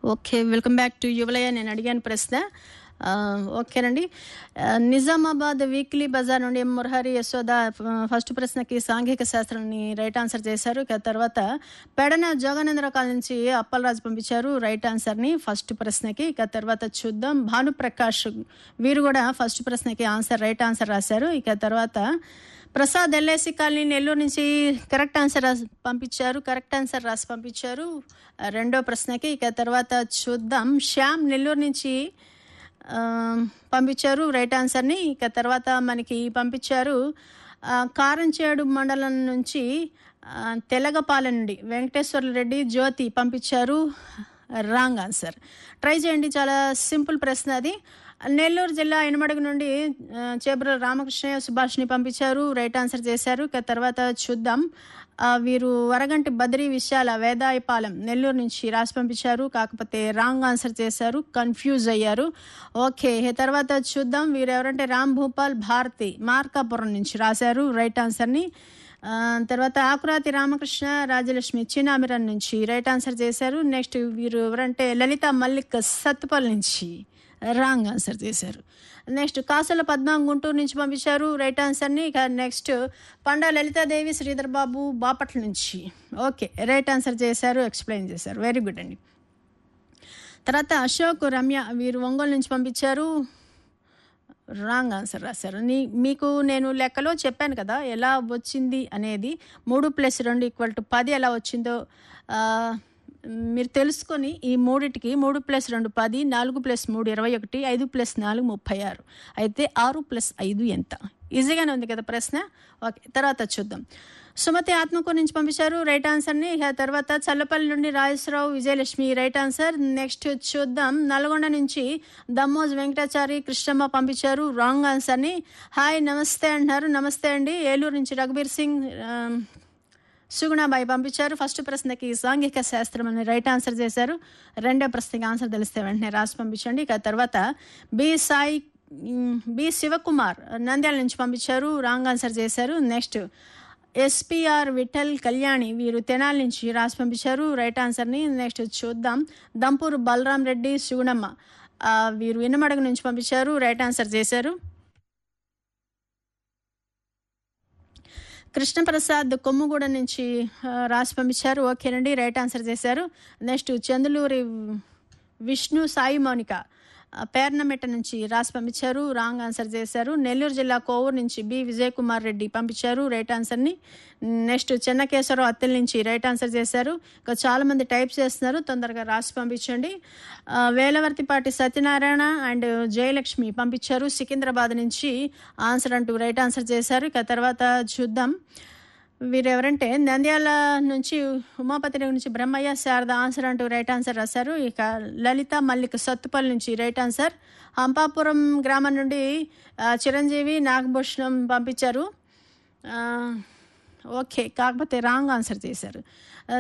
okay welcome back to Yuvalaya నేను అడిగాను ప్రశ్న ఆ, ఓకేనండి ఆ, నిజామాబాద్ వీక్లీ బజార్ నుండి ఎం మురహరి యశోద ఆ, ఫస్ట్ ప్రశ్నకి సాంఘిక శాస్త్రాన్ని రైట్ ఆన్సర్ చేశారు ఇక తర్వాత పెడన జోగానందర కాల్ నుంచి అప్పలరాజు పంపించారు రైట్ ఆన్సర్ని ఫస్ట్ ప్రశ్నకి ఇక తర్వాత చూద్దాం భానుప్రకాష్ వీరు కూడా ఫస్ట్ ప్రశ్నకి ఆన్సర్ రైట్ ఆన్సర్ రాశారు ఇక తర్వాత ప్రసాద్ ఎల్ఐసి కాలనీ నెల్లూరు నుంచి కరెక్ట్ ఆన్సర్ రాసి పంపించారు కరెక్ట్ ఆన్సర్ రాసి పంపించారు ఆ, రెండో ప్రశ్నకి ఇక తర్వాత చూద్దాం శ్యామ్ నెల్లూరు నుంచి ఆ, పంపించారు రైట్ ఆన్సర్ని ఇక తర్వాత మనకి పంపించారు ఆ, కారంచేడు మండలం నుంచి ఆ, తెలగపాలెం నుండి వెంకటేశ్వర రెడ్డి జ్యోతి పంపించారు రాంగ్ ఆన్సర్ ట్రై చేయండి చాలా సింపుల్ ప్రశ్న అది నెల్లూరు జిల్లా ఎనమడుగు నుండి ఆ, చేబ్ర రామకృష్ణయ్య సుభాష్ని పంపించారు రైట్ ఆన్సర్ చేశారు ఇక తర్వాత చూద్దాం ఆ, వీరు వరగంటి బద్రి విశాల వేదాయపాలెం నెల్లూరు నుంచి రాసి పంపించారు కాకపోతే రాంగ్ ఆన్సర్ చేశారు కన్ఫ్యూజ్ అయ్యారు ఓకే ఇక తర్వాత చూద్దాం వీరు ఎవరంటే రామ్ భూపాల్ భారతి మార్కాపురం నుంచి రాశారు రైట్ ఆన్సర్ని ఆ, తర్వాత ఆకురాతి రామకృష్ణ రాజలక్ష్మి చిన్నామిరన్ నుంచి రైట్ ఆన్సర్ చేశారు నెక్స్ట్ వీరు ఎవరంటే లలిత మల్లిక్ సత్తుపల్లి నుంచి రాంగ్ ఆన్సర్ చేశారు నెక్స్ట్ కాసల పద్మ గుంటూరు నుంచి పంపించారు రైట్ ఆన్సర్ని ఇక నెక్స్ట్ పండా లలితాదేవి శ్రీధర్ బాబు బాపట్ల నుంచి ఓకే రైట్ ఆన్సర్ చేశారు ఎక్స్ప్లెయిన్ చేశారు వెరీ గుడ్ అండి తర్వాత అశోక్ రమ్య వీరు ఒంగోలు నుంచి పంపించారు రాంగ్ ఆన్సర్ రాశారు నీ మీకు నేను లెక్కలో చెప్పాను కదా ఎలా వచ్చింది అనేది మూడు ప్లస్ రెండు ఈక్వల్ టు పది ఎలా వచ్చిందో ఆ, మీరు తెలుసుకొని ఈ మూడిటికి మూడు ప్లస్ రెండు పది నాలుగు ప్లస్ మూడు ఇరవై ఒకటి ఐదు ప్లస్ నాలుగు ముప్పై ఆరు అయితే ఆరు ప్లస్ ఐదు ఎంత ఈజీగానే ఉంది కదా ప్రశ్న ఓకే తర్వాత చూద్దాం సుమతి ఆత్మకూరు నుంచి పంపించారు రైట్ ఆన్సర్ని ఇక తర్వాత చల్లపల్లి నుండి Rajeswara Rao Vijayalakshmi right answer next చూద్దాం నల్గొండ నుంచి దమ్మోజ్ వెంకటాచారి కృష్ణమ్మ పంపించారు రాంగ్ ఆన్సర్ని హాయ్ నమస్తే అంటున్నారు నమస్తే అండి ఏలూరు నుంచి రఘుబీర్ సింగ్ ఆ, సుగుణాబాయి పంపించారు ఫస్ట్ ప్రశ్నకి సాంఘిక శాస్త్రం అని రైట్ ఆన్సర్ చేశారు రెండో ప్రశ్నకి ఆన్సర్ తెలిస్తే వెంటనే రాసి పంపించండి ఇక తర్వాత బి సాయి ఉమ్, బి శివకుమార్ నంద్యాల నుంచి పంపించారు రాంగ్ ఆన్సర్ చేశారు నెక్స్ట్ ఎస్పిఆర్ విఠల్ కళ్యాణి వీరు తెనాలి నుంచి రాసి పంపించారు రైట్ ఆన్సర్ని నెక్స్ట్ చూద్దాం దంపూరు బలరాం రెడ్డి సుగుణమ్మ ఆ, వీరు ఇన్నమడగ నుంచి పంపించారు రైట్ ఆన్సర్ చేశారు కృష్ణప్రసాద్ కొమ్ముగూడ నుంచి ఆ, రాసి పంపించారు ఓకేనండి రైట్ ఆన్సర్ చేశారు నెక్స్ట్ చందులూరి విష్ణు సాయి మౌనిక ఆ, పేర్నమెట్ట నుంచి రాసి పంపించారు రాంగ్ ఆన్సర్ చేశారు నెల్లూరు జిల్లా కోవూరు నుంచి బి విజయ్ కుమార్ రెడ్డి పంపించారు రైట్ ఆన్సర్ని నెక్స్ట్ చెన్నకేశ్వరరావు అత్తెల నుంచి రైట్ ఆన్సర్ చేశారు ఇంకా చాలామంది టైప్ చేస్తున్నారు తొందరగా రాసి పంపించండి ఆ, వేలవర్తిపాటి సత్యనారాయణ అండ్ జయలక్ష్మి పంపించారు సికింద్రాబాద్ నుంచి ఆన్సర్ అంటూ రైట్ ఆన్సర్ చేశారు ఇక తర్వాత చూద్దాం వీరెవరంటే నంద్యాల నుంచి ఉమాపతి నగర్ నుంచి బ్రహ్మయ్య శారద ఆన్సర్ అంటూ రైట్ ఆన్సర్ రాశారు ఇక లలిత మల్లిక్ సత్తుపల్లి నుంచి రైట్ ఆన్సర్ హంపాపురం గ్రామం నుండి ఆ, చిరంజీవి నాగభూషణం పంపించారు ఆ, ఓకే కాకపోతే రాంగ్ ఆన్సర్ చేశారు